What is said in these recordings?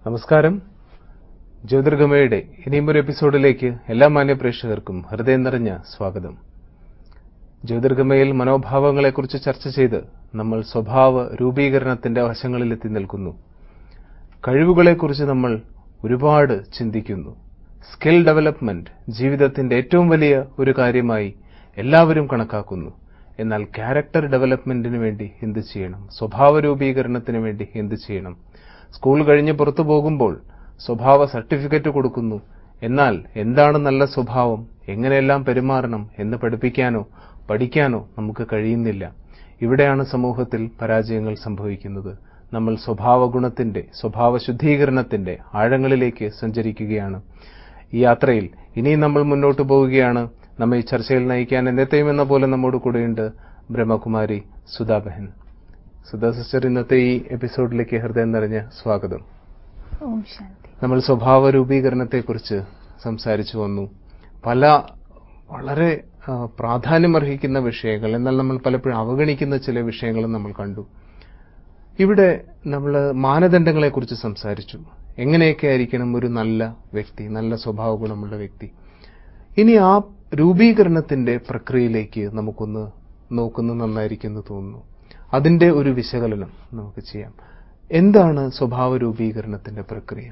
നമസ്കാരം ജ്യോതിർഗമയുടെ ഇനിയും ഒരു എപ്പിസോഡിലേക്ക് എല്ലാ മാന്യ പ്രേക്ഷകർക്കും ഹൃദയം നിറഞ്ഞ സ്വാഗതം ജ്യോതിർഗമയിൽ മനോഭാവങ്ങളെക്കുറിച്ച് ചർച്ച ചെയ്ത് നമ്മൾ സ്വഭാവ രൂപീകരണത്തിന്റെ വശങ്ങളിലെത്തി നിൽക്കുന്നു കഴിവുകളെക്കുറിച്ച് നമ്മൾ ഒരുപാട് ചിന്തിക്കുന്നു സ്കിൽ ഡെവലപ്മെന്റ് ജീവിതത്തിന്റെ ഏറ്റവും വലിയ ഒരു കാര്യമായി എല്ലാവരും കണക്കാക്കുന്നു എന്നാൽ ക്യാരക്ടർ ഡെവലപ്മെന്റിന് വേണ്ടി എന്ത് ചെയ്യണം സ്വഭാവ രൂപീകരണത്തിന് വേണ്ടി എന്ത് ചെയ്യണം സ്കൂൾ കഴിഞ്ഞ് പുറത്തു പോകുമ്പോൾ സ്വഭാവ സർട്ടിഫിക്കറ്റ് കൊടുക്കുന്നു എന്നാൽ എന്താണ് നല്ല സ്വഭാവം എങ്ങനെയെല്ലാം പെരുമാറണം എന്ന് പഠിപ്പിക്കാനോ പഠിക്കാനോ നമുക്ക് കഴിയുന്നില്ല ഇവിടെയാണ് സമൂഹത്തിൽ പരാജയങ്ങൾ സംഭവിക്കുന്നത് നമ്മൾ സ്വഭാവ ഗുണത്തിന്റെ സ്വഭാവ ശുദ്ധീകരണത്തിന്റെ ആഴങ്ങളിലേക്ക് സഞ്ചരിക്കുകയാണ് ഈ യാത്രയിൽ ഇനിയും നമ്മൾ മുന്നോട്ട് പോവുകയാണ് നമ്മെ ഈ ചർച്ചയിൽ നയിക്കാൻ എന്നത്തെയും എന്ന പോലെ നമ്മോട് കൂടെയുണ്ട് ബ്രഹ്മകുമാരി സുധാബഹൻ സുധാ സിസ്റ്റർ ഇന്നത്തെ ഈ എപ്പിസോഡിലേക്ക് ഹൃദയം നിറഞ്ഞ സ്വാഗതം ഓം ശാന്തി നമ്മൾ സ്വഭാവ രൂപീകരണത്തെക്കുറിച്ച് സംസാരിച്ചു വന്നു പല വളരെ ആ, പ്രാധാന്യമർഹിക്കുന്ന വിഷയങ്ങൾ എന്നാൽ നമ്മൾ പലപ്പോഴും അവഗണിക്കുന്ന ചില വിഷയങ്ങളും നമ്മൾ കണ്ടു ഇവിടെ നമ്മൾ മാനദണ്ഡങ്ങളെക്കുറിച്ച് സംസാരിച്ചു എങ്ങനെയൊക്കെ ആയിരിക്കണം ഒരു നല്ല വ്യക്തി നല്ല സ്വഭാവ ഗുണമുള്ള വ്യക്തി ഇനി ആ രൂപീകരണത്തിന്റെ പ്രക്രിയയിലേക്ക് നമുക്കൊന്ന് നോക്കുന്നത് നന്നായിരിക്കും എന്ന് തോന്നുന്നു അതിന്റെ ഒരു വിശകലനം നമുക്ക് ചെയ്യാം എന്താണ് സ്വഭാവ രൂപീകരണത്തിന്റെ പ്രക്രിയ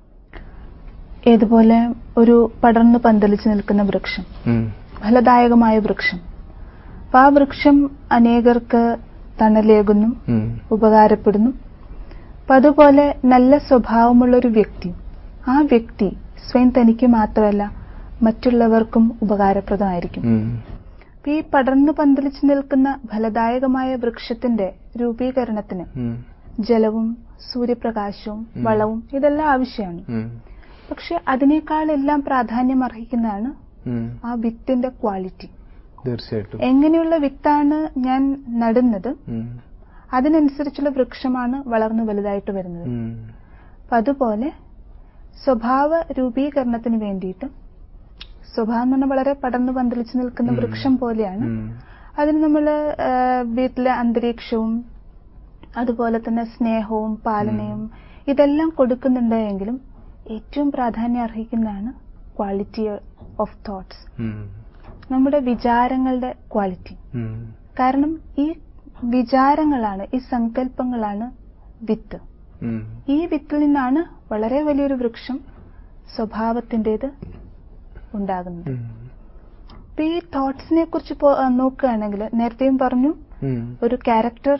ഏതുപോലെ ഒരു പടർന്നു പന്തലിച്ച് നിൽക്കുന്ന വൃക്ഷം ഉം. ഫലദായകമായ വൃക്ഷം അപ്പൊ ആ വൃക്ഷം അനേകർക്ക് തണലേകുന്നു ഉം. ഉപകാരപ്പെടുന്നു അപ്പൊ അതുപോലെ നല്ല സ്വഭാവമുള്ള ഒരു വ്യക്തി ആ വ്യക്തി സ്വയം തനിക്ക് മാത്രമല്ല മറ്റുള്ളവർക്കും ഉപകാരപ്രദമായിരിക്കും ഉം. അപ്പൊ ഈ പടർന്നു പന്തലിച്ച് നിൽക്കുന്ന ഫലദായകമായ വൃക്ഷത്തിന്റെ രൂപീകരണത്തിന് ഉം. ജലവും സൂര്യപ്രകാശവും ഉം. വളവും ഇതെല്ലാം ആവശ്യമാണ് ഉം. പക്ഷെ അതിനേക്കാളെല്ലാം പ്രാധാന്യം അർഹിക്കുന്നതാണ് ഉം. ആ വിത്തിന്റെ ക്വാളിറ്റി തീർച്ചയായിട്ടും എങ്ങനെയുള്ള വിത്താണ് ഞാൻ നടുന്നത് ഉം. അതിനനുസരിച്ചുള്ള വൃക്ഷമാണ് വളർന്നു വലുതായിട്ട് വരുന്നത് ഉം. അപ്പൊ അതുപോലെ സ്വഭാവ രൂപീകരണത്തിന് വേണ്ടിയിട്ട് സ്വഭാവം എന്ന് പറഞ്ഞാൽ വളരെ പടർന്നു പന്തലിച്ച് നിൽക്കുന്ന ഉം. വൃക്ഷം പോലെയാണ് ഉം. അതിന് നമ്മൾ വീട്ടിലെ അന്തരീക്ഷവും അതുപോലെ തന്നെ സ്നേഹവും പാലനയും ഇതെല്ലാം കൊടുക്കുന്നുണ്ട് എങ്കിലും ഏറ്റവും പ്രാധാന്യം അർഹിക്കുന്നതാണ് ക്വാളിറ്റി ഓഫ് തോട്ട്സ് ഉം. നമ്മുടെ വിചാരങ്ങളുടെ ക്വാളിറ്റി ഉം. കാരണം ഈ വിചാരങ്ങളാണ് ഈ സങ്കല്പങ്ങളാണ് വിത്ത് ഉം. ഈ വിത്തിൽ നിന്നാണ് വളരെ വലിയൊരു വൃക്ഷം സ്വഭാവത്തിൻ്റെത് ഉണ്ടാകുന്നത് ഉം. അപ്പൊ ഈ തോട്ട്സിനെ കുറിച്ച് പോ- ആ, നോക്കുകയാണെങ്കിൽ നേരത്തെയും പറഞ്ഞു ഉം. ഒരു ക്യാരക്ടർ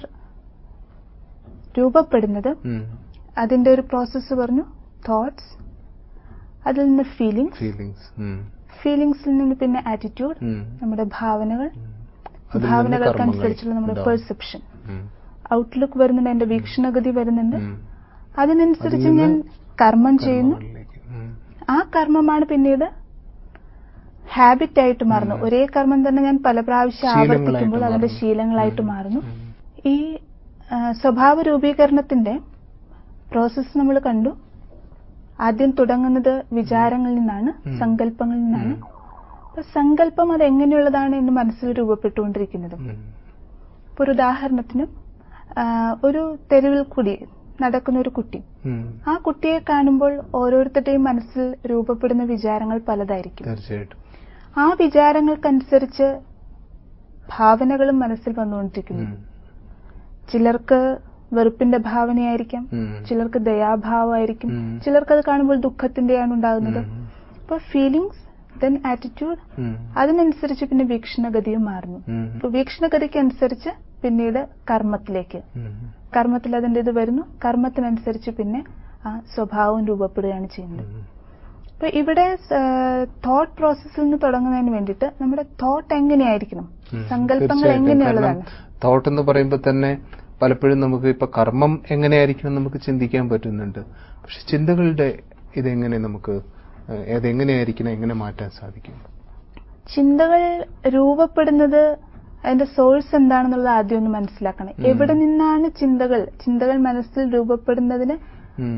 രൂപപ്പെടുന്നത് ഉം. അതിന്റെ ഒരു പ്രോസസ്സ് പറഞ്ഞു തോട്ട്സ് അതിൽ നിന്ന് ഫീലിംഗ്സ് ഫീലിങ്സ് ഉം. ഫീലിംഗ്സിൽ നിന്ന് പിന്നെ ആറ്റിറ്റ്യൂഡ് ഉം. നമ്മുടെ ഭാവനകൾ ഉം. അതിൽ നിന്ന് ഭാവനകൾക്കനുസരിച്ചുള്ള നമ്മുടെ കർമ്മങ്ങൾ പെർസെപ്ഷൻ ഉം. ഔട്ട്ലുക്ക് വരുന്നുണ്ട് എന്റെ വീക്ഷണഗതി വരുന്നുണ്ട് ഉം. അതിനനുസരിച്ച് അതിൽ ഞാൻ നിന്ന് കർമ്മം ചെയ്യുന്നു കർമ്മങ്ങളിലേക്ക്. ഉം. ആ കർമ്മമാണ് പിന്നീട് ഹാബിറ്റ് ആയിട്ട് മാറുന്നു ഒരേ കർമ്മം തന്നെ ഞാൻ പല പ്രാവശ്യം ശീലങ്ങളായിട്ട് ആവർത്തിക്കുമ്പോൾ അതിന്റെ മാറുന്നു. ശീലങ്ങളായിട്ട് മാറുന്നു ഉം. ഈ ആ, സ്വഭാവ രൂപീകരണത്തിന്റെ പ്രോസസ്സ് നമ്മൾ കണ്ടു ആദ്യം തുടങ്ങുന്നത് വിചാരങ്ങളിൽ നിന്നാണ് ഉം. സങ്കല്പങ്ങളിൽ നിന്നാണ് ഉം. അപ്പൊ സങ്കല്പം അത് എങ്ങനെയുള്ളതാണ് എന്ന് മനസ്സിൽ രൂപപ്പെട്ടുകൊണ്ടിരിക്കുന്നത് ഉം. ഇപ്പൊ ഒരു ഉദാഹരണത്തിന് ആ, ഒരു തെരുവിൽ കൂടി നടക്കുന്ന ഒരു കുട്ടി ഉം. ആ കുട്ടിയെ കാണുമ്പോൾ ഓരോരുത്തരുടെയും മനസ്സിൽ രൂപപ്പെടുന്ന വിചാരങ്ങൾ പലതായിരിക്കും തീർച്ചയായിട്ടും ആ വിചാരങ്ങൾക്കനുസരിച്ച് ഭാവനകളും മനസ്സിൽ വന്നുകൊണ്ടിരിക്കുന്നു ഉം. ചിലർക്ക് വെറുപ്പിന്റെ ഭാവനയായിരിക്കാം ഉം. ചിലർക്ക് ദയാഭാവമായിരിക്കും ഉം. ചിലർക്ക് അത് കാണുമ്പോൾ ദുഃഖത്തിന്റെയാണ് ഉണ്ടാകുന്നത് ഉം. അപ്പൊ ഫീലിങ്സ് ദെൻ ആറ്റിറ്റ്യൂഡ് ഉം. അതിനനുസരിച്ച് പിന്നെ വീക്ഷണഗതിയും മാറുന്നു ഉം. അപ്പൊ വീക്ഷണഗതിക്ക് അനുസരിച്ച് പിന്നീട് കർമ്മത്തിലേക്ക് ഉം. കർമ്മത്തിൽ അതിന്റെ ഇത് വരുന്നു കർമ്മത്തിനനുസരിച്ച് പിന്നെ ആ സ്വഭാവം രൂപപ്പെടുകയാണ് ചെയ്യുന്നത് ഉം. അപ്പൊ ഇവിടെ തോട്ട് പ്രോസസ്സിൽ നിന്ന് തുടങ്ങുന്നതിന് വേണ്ടിയിട്ട് നമ്മുടെ തോട്ട് എങ്ങനെയായിരിക്കണം ഉം. സങ്കല്പങ്ങൾ തീർച്ചയായിട്ടും. എങ്ങനെയുള്ളതാണ് കാരണം തോട്ട് എന്ന് പറയുമ്പോൾ തന്നെ പലപ്പോഴും നമുക്ക് ഇപ്പൊ കർമ്മം എങ്ങനെയായിരിക്കണം നമുക്ക് ചിന്തിക്കാൻ പറ്റുന്നുണ്ട് പക്ഷെ ചിന്തകളുടെ ഇതെങ്ങനെ നമുക്ക് ഏഹ്, അതെങ്ങനെയായിരിക്കണം എങ്ങനെ മാറ്റാൻ സാധിക്കും ചിന്തകൾ രൂപപ്പെടുന്നത് അതിന്റെ സോഴ്സ് എന്താണെന്നുള്ളത് ആദ്യം ഒന്ന് മനസ്സിലാക്കണം ഉം. എവിടെ നിന്നാണ് ചിന്തകൾ ചിന്തകൾ മനസ്സിൽ രൂപപ്പെടുന്നതിന് ഉം.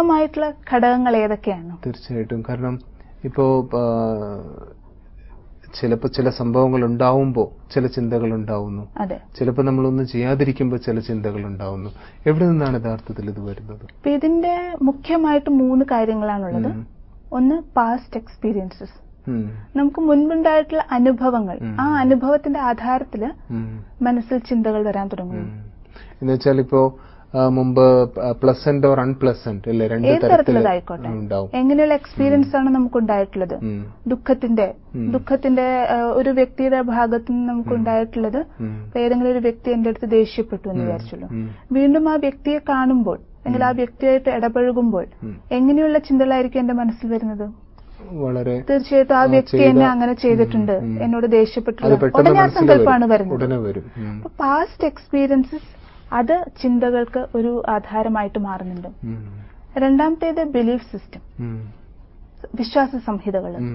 പ്രേരകമായിട്ടുള്ള ഘടകങ്ങൾ ഏതൊക്കെയാണ് തീർച്ചയായിട്ടും കാരണം ഇപ്പോ ആ, ചിലപ്പോൾ ചില സംഭവങ്ങൾ ഉണ്ടാവുമ്പോൾ ചില ചിന്തകൾ ഉണ്ടാവുന്നു അതെ ചിലപ്പോൾ നമ്മളൊന്നും ചെയ്യാതിരിക്കുമ്പോൾ ചില ചിന്തകൾ ഉണ്ടാവുന്നു എവിടെ നിന്നാണ് യഥാർത്ഥത്തിൽ ഇത് വരുന്നത് അപ്പൊ ഇതിന്റെ മുഖ്യമായിട്ട് മൂന്ന് കാര്യങ്ങളാണുള്ളത് ഉം. ഒന്ന് പാസ്റ്റ് എക്സ്പീരിയൻസസ് ഉം. നമുക്ക് മുൻപുണ്ടായിട്ടുള്ള അനുഭവങ്ങൾ ഉം. ആ അനുഭവത്തിന്റെ ആധാരത്തില് ഉം. മനസ്സിൽ ചിന്തകൾ വരാൻ തുടങ്ങുന്നു ഉം. എന്നുവെച്ചാൽ ഇപ്പോ ആ, മുമ്പ് പ്ലസന്റ് ഓർ അൺപ്ലസന്റ് അല്ലെ രണ്ട് ഏത് തരത്തിൽ തരത്തിലതായിക്കോട്ടെ ഉണ്ടാവും എങ്ങനെയുള്ള എക്സ്പീരിയൻസ് ആണ് നമുക്ക് ഉണ്ടായിട്ടുള്ളത് ഉം. ദുഃഖത്തിന്റെ ഉം. ദുഃഖത്തിന്റെ ആ, ഒരു വ്യക്തിയുടെ ഭാഗത്ത് നിന്ന് നമുക്ക് ഉണ്ടായിട്ടുള്ളത് ഉം. ഇപ്പൊ ഏതെങ്കിലും ഒരു വ്യക്തി എന്റെ അടുത്ത് ദേഷ്യപ്പെട്ടു എന്ന് ഉം. വിചാരിച്ചല്ലോ ഉം. വീണ്ടും ആ വ്യക്തിയെ കാണുമ്പോൾ അല്ലെങ്കിൽ ആ വ്യക്തിയായിട്ട് ഇടപഴകുമ്പോൾ ഉം. എങ്ങനെയുള്ള ചിന്തകളായിരിക്കും എന്റെ മനസ്സിൽ വരുന്നത് വളരെ തീർച്ചയായിട്ടും ആ ആ, വ്യക്തി ചെയ്ത- എന്നെ അങ്ങനെ ചെയ്തിട്ടുണ്ട് ഉം, ഉം. എന്നോട് അത് ദേഷ്യപ്പെട്ടിട്ടുണ്ട് പെട്ടെന്ന് ഉടനെ ആ മനസ്സിൽ സങ്കല്പമാണ് വരും. വരുന്നത് ഉടനെ വരും ഉം. പാസ്റ്റ് എക്സ്പീരിയൻസസ് അത് ചിന്തകൾക്ക് ഒരു ആധാരമായിട്ട് മാറുന്നുണ്ട് ഉം. രണ്ടാമത്തേത് ബിലീഫ് സിസ്റ്റം ഉം. വിശ്വാസ സംഹിതകൾ ഉം.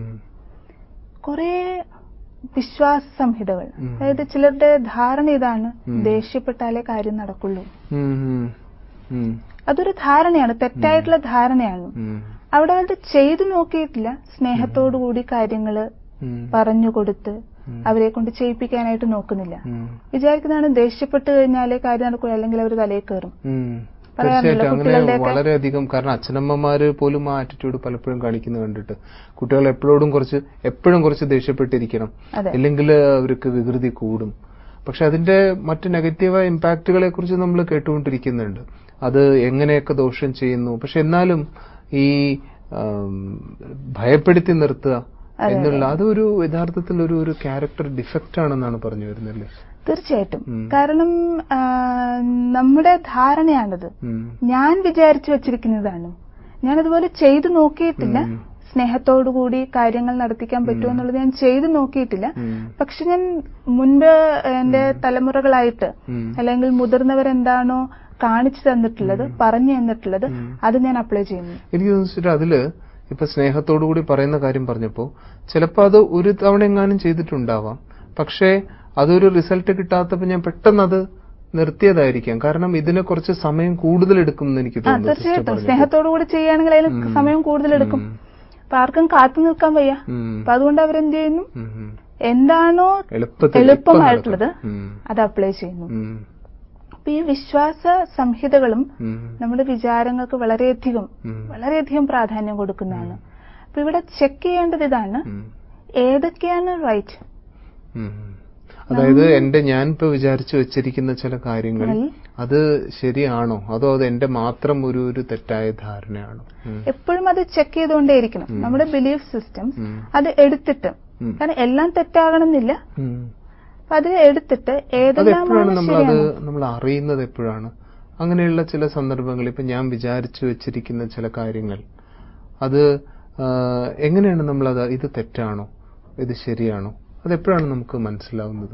കുറെ വിശ്വാസ സംഹിതകൾ ഉം. അതായത് ചിലരുടെ ധാരണ ഇതാണ് ഉം. ദേഷ്യപ്പെട്ടാലേ കാര്യം നടക്കുള്ളൂ ഉം. ഉം. ഉം. അതൊരു ധാരണയാണ് തെറ്റായിട്ടുള്ള ധാരണയാണ് ഉം. അവിടെ അവരുടെ ചെയ്തു നോക്കിയിട്ടില്ല സ്നേഹത്തോടു കൂടി കാര്യങ്ങള് ഉം. പറഞ്ഞു കൊടുത്ത് ഉം. അവരെ കൊണ്ട് ചെയ്യിപ്പിക്കാനായിട്ട് നോക്കുന്നില്ല ഉം. വിചാരിക്കുന്നതാണ് ദേഷ്യപ്പെട്ട് കഴിഞ്ഞാലേ കാര്യം നടക്കുള്ളൂ അല്ലെങ്കിൽ അവർ തലയിൽ കയറും ഉം. പറയാറുണ്ടല്ലോ, തീർച്ചയായിട്ടും അങ്ങനെ കുട്ടികളുടെയൊക്കെ- വളരെയധികം കാരണം അച്ഛനമ്മമാര് പോലും ആ ആറ്റിറ്റ്യൂഡ് പലപ്പോഴും കാണിക്കുന്നത് കണ്ടിട്ട് കുട്ടികൾ എപ്പോഴും കുറച്ച് എപ്പോഴും കുറച്ച് ദേഷ്യപ്പെട്ടിരിക്കണം അതെ ഇല്ലെങ്കിൽ അവർക്ക് വികൃതി കൂടും പക്ഷെ അതിന്റെ മറ്റ് നെഗറ്റീവായ ഇമ്പാക്റ്റുകളെ കുറിച്ച് നമ്മൾ കേട്ടുകൊണ്ടിരിക്കുന്നുണ്ട് അത് എങ്ങനെയൊക്കെ ദോഷം ചെയ്യുന്നു പക്ഷെ എന്നാലും ഈ ആം, ഭയപ്പെടുത്തി നിർത്തുക അതെ, എന്നുള്ള അതൊരു യഥാർത്ഥത്തിൽ ഒരു ഒരു ക്യാരക്ടർ ഡിഫക്റ്റ് ആണെന്നാണ് പറഞ്ഞു വരുന്നല്ലേ തീർച്ചയായിട്ടും ഉം. കാരണം ആ, നമ്മുടെ ധാരണയാണത് ഉം. ഞാൻ വിചാരിച്ചു വെച്ചിരിക്കുന്നതാണ് ഞാനതുപോലെ ചെയ്തു നോക്കിയിട്ടില്ല ഉം. സ്നേഹത്തോടുകൂടി കാര്യങ്ങൾ നടത്തിക്കാൻ പറ്റുമോ എന്നുള്ളത് ഞാൻ ചെയ്തു നോക്കിയിട്ടില്ല ഉം. പക്ഷെ ഞാൻ മുൻപ് എന്റെ തലമുറകളായിട്ട് ഉം. അല്ലെങ്കിൽ മുതിർന്നവരെന്താണോ കാണിച്ചു തന്നിട്ടുള്ളത് പറഞ്ഞു തന്നിട്ടുള്ളത് ഉം. അത് ഞാൻ അപ്ലൈ ചെയ്യുന്നു എനിക്ക് തോന്നിച്ചിട്ട് അതില് ഇപ്പൊ സ്നേഹത്തോടു കൂടി പറയുന്ന കാര്യം പറഞ്ഞപ്പോ ചിലപ്പോ അത് ഒരു തവണ എങ്ങാനും ചെയ്തിട്ടുണ്ടാവാം പക്ഷേ അതൊരു റിസൾട്ട് കിട്ടാത്തപ്പോ ഞാൻ പെട്ടെന്ന് അത് നിർത്തിയതായിരിക്കാം കാരണം ഇതിന് കുറച്ച് സമയം കൂടുതൽ എടുക്കും എന്ന് എനിക്ക് ആ തോന്നുന്നു sister തീർച്ചയായിട്ടും പറഞ്ഞപ്പോ. സ്നേഹത്തോടു കൂടി ചെയ്യുകയാണെങ്കിൽ അതിന് ഉം. സമയം കൂടുതലെടുക്കും ഉം. അപ്പൊ ആർക്കും കാത്തു നിൽക്കാൻ വയ്യ ഉം. അപ്പൊ അതുകൊണ്ട് അവരെന്ത് ചെയ്യുന്നു ഉം. ഉം. എന്താണോ എളുപ്പത്തിൽ എളുപ്പമായിട്ടുള്ളത് ഇപ്പം നടക്കും. ഉം. അത് അപ്ലൈ ചെയ്യുന്നു ഉം. അപ്പൊ ഈ വിശ്വാസ സംഹിതകളും ഉം. നമ്മുടെ വിചാരങ്ങൾക്ക് വളരെയധികം ഉം. വളരെയധികം പ്രാധാന്യം കൊടുക്കുന്നതാണ് അപ്പൊ ഇവിടെ ചെക്ക് ചെയ്യേണ്ടത് ഇതാണ് ഉം. ഏതൊക്കെയാണ് റൈറ്റ് ഉം. അതായത് എന്റെ ഞാൻ ഇപ്പൊ വിചാരിച്ചു വെച്ചിരിക്കുന്ന ചില കാര്യങ്ങൾ ഉം. അത് ശരിയാണോ അതോ അത് എന്റെ മാത്രം ഒരു ഒരു തെറ്റായ ധാരണയാണോ ഉം. എപ്പോഴും അത് ചെക്ക് ചെയ്തുകൊണ്ടേയിരിക്കണം ഉം. നമ്മുടെ ബിലീഫ് സിസ്റ്റം ഉം. അത് എടുത്തിട്ട് ഉം. കാരണം എല്ലാം തെറ്റാകണമെന്നില്ല ഉം. അപ്പൊ അത് എടുത്തിട്ട് അത് എപ്പോഴാണ് ഏതെല്ലാമാണ് നമ്മളത് ശരിയാണ് നമ്മൾ അറിയുന്നത് എപ്പോഴാണ് അങ്ങനെയുള്ള ചില സന്ദർഭങ്ങൾ ഇപ്പൊ ഞാൻ വിചാരിച്ചു വെച്ചിരിക്കുന്ന ചില കാര്യങ്ങൾ അത് ആ, എങ്ങനെയാണ് നമ്മളത് ഇത് തെറ്റാണോ ഇത് ശരിയാണോ അതെപ്പോഴാണ് നമുക്ക് മനസ്സിലാവുന്നത്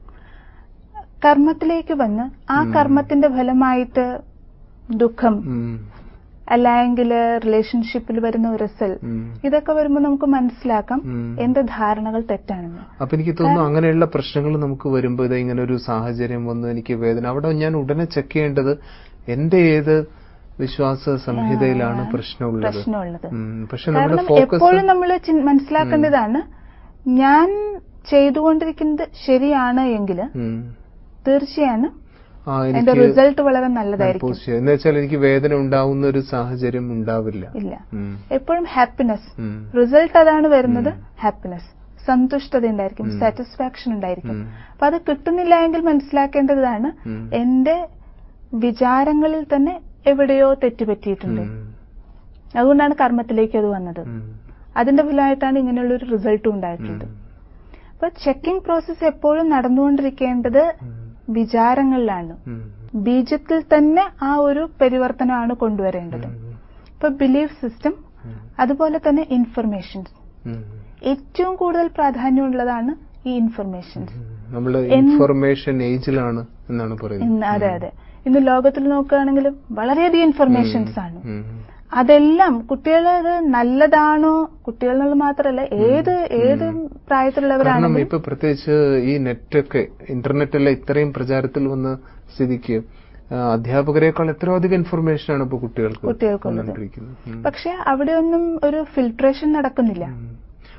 കർമ്മത്തിലേക്ക് വന്ന് ആ ഉം. കർമ്മത്തിന്റെ ഫലമായിട്ട് ദുഃഖം ഉം. അല്ലെങ്കിൽ റിലേഷൻഷിപ്പിൽ വരുന്ന ഒരു റിസൾട്ട് ഉം. ഇതൊക്കെ വരുമ്പോൾ നമുക്ക് മനസ്സിലാക്കാം ഉം. എന്റെ ധാരണകൾ തെറ്റാണെന്ന് അപ്പൊ എനിക്ക് തോന്നുന്നു അങ്ങനെയുള്ള പ്രശ്നങ്ങൾ നമുക്ക് വരുമ്പോൾ ഇത് ഇങ്ങനെ ഒരു സാഹചര്യം വന്നു എനിക്ക് വേദന അവിടെ ഞാൻ ഉടനെ ചെക്ക് ചെയ്യേണ്ടത് എന്റെ ഏത് വിശ്വാസ സംഹിതയിലാണ് ആ, പ്രശ്നമുള്ളത് പ്രശ്നമുള്ളത് ഉം. പക്ഷെ നമ്മുടെ കാരണം ഫോക്കസ് എപ്പോഴും നമ്മൾ മനസ്സിലാക്കേണ്ടതാണ് ഞാൻ ചെയ്തുകൊണ്ടിരിക്കുന്നത് ശരിയാണ് എങ്കിൽ തീർച്ചയാണ് ആ എന്റെ എനിക്ക് റിസൾട്ട് വളരെ നല്ലതായിരിക്കും പോസിറ്റീവ് എന്ന് വെച്ചാൽ എനിക്ക് വേദന ഉണ്ടാവുന്ന ഒരു സാഹചര്യം ഉണ്ടാവില്ല ഇല്ല ഉം. എപ്പോഴും ഹാപ്പിനെസ് ഉം. റിസൾട്ട് അതാണ് വരുന്നത് ഹാപ്പിനെസ് സന്തുഷ്ടത ഉണ്ടായിരിക്കും ഉം. സാറ്റിസ്ഫാക്ഷൻ ഉണ്ടായിരിക്കും ഉം. അപ്പൊ അത് കിട്ടുന്നില്ല എങ്കിൽ മനസ്സിലാക്കേണ്ടതാണ് ഉം. എന്റെ വിചാരങ്ങളിൽ തന്നെ എവിടെയോ തെറ്റുപറ്റിയിട്ടുണ്ട് ഉം. അതുകൊണ്ടാണ് കർമ്മത്തിലേക്ക് അത് വന്നത് ഉം. അതിന്റെ ഫലമായിട്ടാണ് ഇങ്ങനെയുള്ള ഒരു റിസൾട്ടും ഉണ്ടായിട്ടുള്ളത് ഉം. അപ്പൊ ചെക്കിംഗ് പ്രോസസ്സ് എപ്പോഴും നടന്നുകൊണ്ടിരിക്കേണ്ടത് ഉം. വിചാരങ്ങളിലാണ് ഉം. ബീജത്തിൽ തന്നെ ആ ഒരു പരിവർത്തനമാണ് കൊണ്ടുവരേണ്ടത് ഉം. ഇപ്പൊ ബിലീഫ് സിസ്റ്റം ഉം. അതുപോലെ തന്നെ ഇൻഫർമേഷൻസ് ഉം. ഏറ്റവും കൂടുതൽ പ്രാധാന്യമുള്ളതാണ് ഈ ഇൻഫർമേഷൻസ് ഉം. നമ്മള് ഇൻഫർമേഷൻ ഏജിലാണ് എന്നാണ് പറയുന്നത് ഇന്ന് അതെ അതെ ഇന്ന് ലോകത്തിൽ നോക്കുകയാണെങ്കിലും വളരെയധികം ഇൻഫർമേഷൻസ് ആണ് ഉം. അതെല്ലാം കുട്ടികൾ അത് നല്ലതാണോ കുട്ടികൾ എന്നുള്ളത് മാത്രമല്ല ഏത് ഏത് കാരണം പ്രായത്തിലുള്ളവരാണെങ്കിലും ഇപ്പൊ പ്രത്യേകിച്ച് ഈ നെറ്റൊക്കെ ഇന്റർനെറ്റെല്ലാം ഇത്രയും പ്രചാരത്തിൽ വന്ന സ്ഥിതിക്ക് ആ, അധ്യാപകരെക്കാൾ എത്രയോ അധികം ഇൻഫർമേഷൻ ആണ് ഇപ്പൊ കുട്ടികൾക്ക് കുട്ടികൾക്കുള്ളത്. വന്നുകൊണ്ടിരിക്കുന്നത്. ഉം. പക്ഷെ അവിടെയൊന്നും ഒരു ഫിൽട്രേഷൻ നടക്കുന്നില്ല ഉം.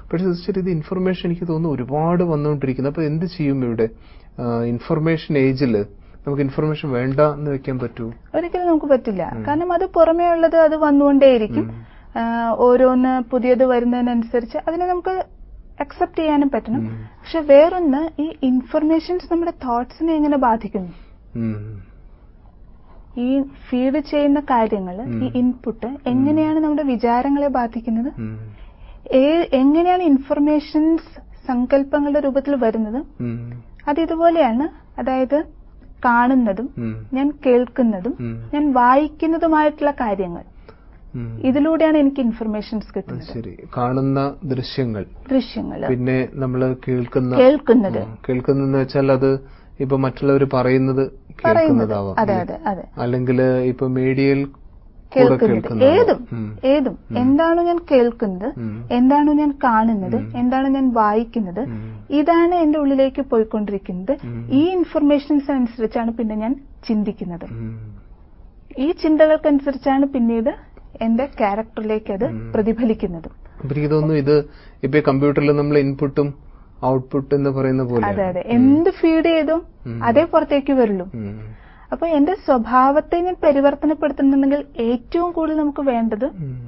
പക്ഷെ സിസ്റ്റർ ഇത് ഇൻഫർമേഷൻ എനിക്ക് തോന്നുന്നു ഒരുപാട് വന്നുകൊണ്ടിരിക്കുന്നു അപ്പൊ എന്ത് ചെയ്യും ഇവിടെ ഇൻഫർമേഷൻ ഏജിൽ നമുക്ക് ഇൻഫർമേഷൻ വേണ്ട എന്ന് വെക്കാൻ പറ്റൂ ഒരിക്കലും നമുക്ക് പറ്റില്ല കാരണം അത് പുറമേ ഉള്ളത് അത് വന്നുകൊണ്ടേയിരിക്കും ആ, ഓരോന്ന് പുതിയത് വരുന്നതിനനുസരിച്ച് അതിനെ നമുക്ക് അക്സെപ്റ്റ് ചെയ്യാനും പറ്റണം ഉം. പക്ഷെ വേറൊന്ന് ഈ ഇൻഫർമേഷൻസ് നമ്മുടെ തോട്ട്സിനെ എങ്ങനെ ബാധിക്കുന്നു ഉം. ഈ ഫീഡ് ചെയ്യുന്ന കാര്യങ്ങൾ ഉം. ഈ ഇൻപുട്ട് എങ്ങനെയാണ് നമ്മുടെ വിചാരങ്ങളെ ബാധിക്കുന്നത് ഉം. ഏ- എങ്ങനെയാണ് ഇൻഫർമേഷൻസ് സങ്കല്പങ്ങളുടെ രൂപത്തിൽ വരുന്നത് ഉം. അത് ഇതുപോലെയാണ് അതായത് കാണുന്നതും ഉം. ഞാൻ കേൾക്കുന്നതും ഉം. ഞാൻ വായിക്കുന്നതുമായിട്ടുള്ള കാര്യങ്ങൾ ഉം. ഇതിലൂടെയാണ് എനിക്ക് ഇൻഫർമേഷൻസ് അത് കിട്ടുന്നത് ശരി കാണുന്ന ദൃശ്യങ്ങൾ ദൃശ്യങ്ങള് പിന്നെ നമ്മൾ കേൾക്കുന്ന കേൾക്കുന്നത് ഉം. കേൾക്കുന്നെന്ന് വെച്ചാൽ അത് ഇപ്പൊ മറ്റുള്ളവർ പറയുന്നത് പറയുന്നത് കേൾക്കുന്നതാവാം അതെ അല്ലേ? അതെ അതെ അല്ലെങ്കിൽ ഇപ്പൊ മീഡിയയിൽ കൂടെ കേൾക്കുന്നത് കേൾക്കുന്നതാവാം. ഏതും ഉം. ഏതും എന്താണോ ഞാൻ കേൾക്കുന്നത് ഉം. എന്താണോ ഞാൻ കാണുന്നത് ഉം. എന്താണോ ഞാൻ വായിക്കുന്നത് ഉം. ഇതാണ് എന്റെ ഉള്ളിലേക്ക് പോയിക്കൊണ്ടിരിക്കുന്നത് ഉം. ഈ ഇൻഫർമേഷൻസ് അനുസരിച്ചാണ് പിന്നെ ഞാൻ ചിന്തിക്കുന്നത് ഉം. ഈ ചിന്തകൾക്കനുസരിച്ചാണ് പിന്നീട് എന്റെ ക്യാരക്ടറിലേക്ക് അത് ഉം. പ്രതിഫലിക്കുന്നത് അപ്പൊ എനിക്ക് തോന്നുന്നു ഇത് ഇപ്പൊ കമ്പ്യൂട്ടറിൽ നമ്മൾ ഇൻപുട്ടും ഔട്ട്പുട്ട് എന്ന് പറയുന്ന പോലെ അതെ അതെ എന്ത് ഫീഡ് ചെയ്തോ ഉം. അതേ പുറത്തേക്ക് വരുള്ളൂ അപ്പൊ എന്റെ സ്വഭാവത്തെ ഞാൻ പരിവർത്തനപ്പെടുത്തുന്നുണ്ടെങ്കിൽ ഏറ്റവും കൂടുതൽ നമുക്ക് വേണ്ടത്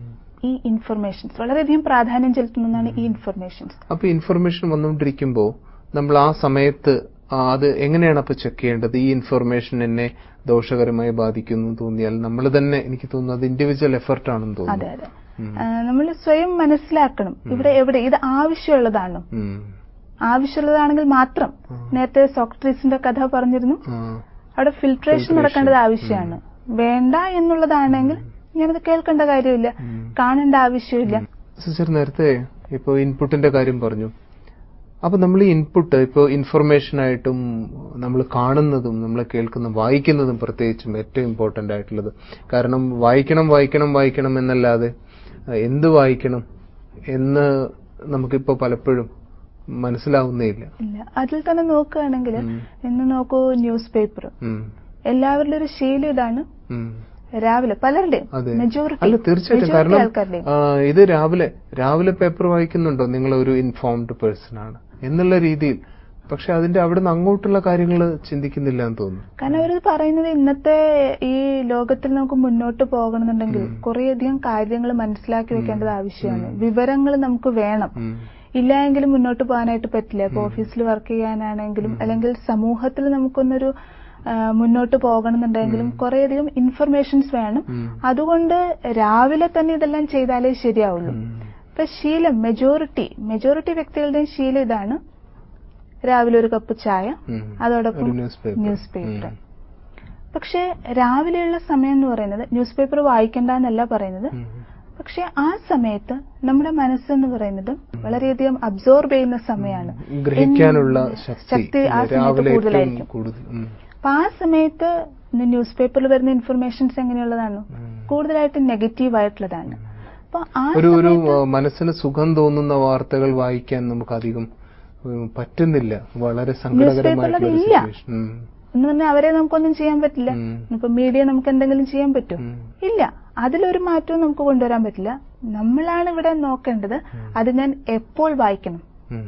ഈ ഇൻഫർമേഷൻസ് വളരെയധികം പ്രാധാന്യം ചെലുത്തുന്നതാണ് ഈ ഇൻഫർമേഷൻസ് അപ്പൊ ഇൻഫർമേഷൻ വന്നുകൊണ്ടിരിക്കുമ്പോ നമ്മൾ ആ സമയത്ത് ആ അത് എങ്ങനെയാണ് അപ്പൊ ചെക്ക് ചെയ്യേണ്ടത് ഈ ഇൻഫർമേഷൻ എന്നെ ദോഷകരമായി ബാധിക്കുന്നു എന്ന് തോന്നിയാൽ നമ്മൾ തന്നെ എനിക്ക് തോന്നുന്നു അത് ഇൻഡിവിജ്വൽ എഫർട്ട് ആണെന്ന് അതെ തോന്നുന്നു അതെ ഉം. നമ്മൾ സ്വയം മനസ്സിലാക്കണം ഇവിടെ എവിടെ ഇത് ആവശ്യമുള്ളതാണോ ഉം. ആവശ്യമുള്ളതാണെങ്കിൽ മാത്രം ആ. നേരത്തെ സോക്രട്ടീസിന്റെ കഥ പറഞ്ഞിരുന്നു ആ. അവിടെ ഫിൽട്രേഷൻ Filtration. നടക്കേണ്ടത് ആവശ്യമാണ് വേണ്ട എന്നുള്ളതാണെങ്കിൽ ഞാനത് കേൾക്കേണ്ട കാര്യമില്ല ഉം. കാണേണ്ട ആവശ്യമില്ല സിസ്റ്റർ നേരത്തെ ഇപ്പൊ ഇൻപുട്ടിന്റെ കാര്യം പറഞ്ഞു അപ്പൊ നമ്മൾ ഈ ഇൻപുട്ട് ഇപ്പൊ ഇൻഫർമേഷൻ ആയിട്ടും നമ്മൾ കാണുന്നതും നമ്മൾ കേൾക്കുന്ന വായിക്കുന്നതും പ്രത്യേകിച്ചും ഏറ്റവും ഇമ്പോർട്ടന്റ് ആയിട്ടുള്ളത് കാരണം വായിക്കണം വായിക്കണം വായിക്കണം എന്നല്ലാതെ അഹ് എന്ത് വായിക്കണം എന്ന് നമുക്കിപ്പോ പലപ്പോഴും മനസ്സിലാവുന്നേ ഇല്ല ഇല്ല അതിൽ തന്നെ നോക്കുകയാണെങ്കിൽ ഉം. ഇന്ന് നോക്കൂ ന്യൂസ് പേപ്പർ ഉം. എല്ലാവരുടെ ഒരു ശീലം ഇതാണ് ഉം. രാവിലെ പലരുടെയും അതെ മെജോറിറ്റി അല്ല തീർച്ചയായിട്ടും കാരണം ആൾക്കാരുടെയും ആ, ഇത് രാവിലെ രാവിലെ പേപ്പർ വായിക്കുന്നുണ്ടോ നിങ്ങൾ ഒരു ഇൻഫോംഡ് പേഴ്സൺ ആണ് എന്നുള്ള രീതിയിൽ പക്ഷെ അതിന്റെ അവിടെ നിന്ന് അങ്ങോട്ടുള്ള കാര്യങ്ങൾ ചിന്തിക്കുന്നില്ല എന്ന് തോന്നുന്നു കാരണം അവരത് പറയുന്നത് ഇന്നത്തെ ഈ ലോകത്തിൽ നമുക്ക് മുന്നോട്ട് പോകണമെന്നുണ്ടെങ്കിൽ ഉം. കുറേയധികം കാര്യങ്ങൾ മനസ്സിലാക്കി വെക്കേണ്ടത് ഉം. ആവശ്യമാണ് ഉം. വിവരങ്ങൾ നമുക്ക് വേണം ഉം. ഇല്ല എങ്കിലും മുന്നോട്ട് പോകാനായിട്ട് പറ്റില്ല ഇപ്പൊ ഉം. ഓഫീസിൽ വർക്ക് ചെയ്യാനാണെങ്കിലും ഉം. അല്ലെങ്കിൽ സമൂഹത്തിൽ നമുക്കൊന്നൊരു ആ, മുന്നോട്ട് പോകണമെന്നുണ്ടെങ്കിലും ഉം. കുറേയധികം ഇൻഫർമേഷൻസ് വേണം ഉം. അതുകൊണ്ട് രാവിലെ തന്നെ ഇതെല്ലാം ചെയ്താലേ ശരിയാവുള്ളൂ ഉം. ഇപ്പൊ ശീലം മെജോറിറ്റി മെജോറിറ്റി വ്യക്തികളുടെയും ശീലം ഇതാണ് രാവിലെ ഒരു കപ്പ് ചായ ഉം. അതോടൊപ്പം ഒരു ന്യൂസ് പേപ്പർ ന്യൂസ് പേപ്പർ പക്ഷെ രാവിലെയുള്ള സമയം എന്ന് പറയുന്നത് ന്യൂസ് പേപ്പർ വായിക്കണ്ട എന്നല്ല പറയുന്നത് പക്ഷെ ആ സമയത്ത് നമ്മുടെ മനസ്സെന്ന് പറയുന്നത് വളരെയധികം അബ്സോർബ് ചെയ്യുന്ന സമയമാണ് ഗ്രഹിക്കാനുള്ള എന്ന് ശക്തി ശക്തി ആ സമയത്ത് രാവിലെ ഏറ്റവും കൂടുതലായിരിക്കും കൂടുതൽ ഉം. അപ്പൊ ആ സമയത്ത് ന്യൂസ് പേപ്പറിൽ വരുന്ന ഇൻഫർമേഷൻസ് എങ്ങനെയുള്ളതാണ് ഉം. കൂടുതലായിട്ട് നെഗറ്റീവ് ആയിട്ടുള്ളതാണ് അപ്പൊ ആ ഒരു ഒരു സമയത്ത് ആ, മനസ്സിന് സുഖം തോന്നുന്ന വാർത്തകൾ വായിക്കാൻ നമുക്ക് അധികം ഉം, പറ്റുന്നില്ല വളരെ സങ്കടകരമായിട്ടുള്ള ഒരു ഇല്ല. സിറ്റുവേഷൻ ഉം. എന്ന് പറഞ്ഞാൽ അവരെ നമുക്കൊന്നും ചെയ്യാൻ പറ്റില്ല ഉം. ഇപ്പൊ മീഡിയ നമുക്ക് എന്തെങ്കിലും ചെയ്യാൻ പറ്റും ഉം. ഇല്ല അതിലൊരു മാറ്റവും നമുക്ക് കൊണ്ടുവരാൻ പറ്റില്ല നമ്മളാണ് ഇവിടെ നോക്കേണ്ടത് അത് ഞാൻ എപ്പോൾ വായിക്കണം ഉം.